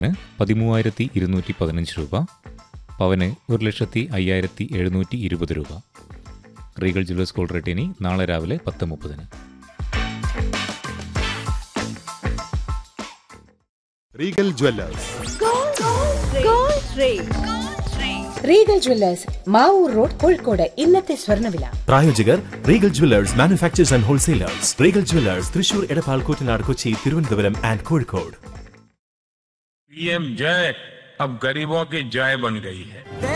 പതിമൂവായിരത്തി ഇരുന്നൂറ്റി പതിനഞ്ച് രൂപ പവന് ഒരു ലക്ഷത്തി അയ്യായിരത്തി എഴുന്നൂറ്റി ഇരുപത് രൂപ റീഗൽ ജ്വല്ലേഴ്സ് കോൾ റേറ്റ് ഇനി നാളെ രാവിലെ പത്ത് മുപ്പതിന് Regal Jewellers Regal Jewellers Mavoor road Kozhikode ഇന്നത്തെ സ്വർണ്ണവില പ്രായോജകർ Regal Jewellers manufacturers and wholesalers Regal Jewellers Thrissur Edappal Koottanad Kochi Thiruvananthapuram and Kozhikode PM जय अब गरीबों की जय बन गई है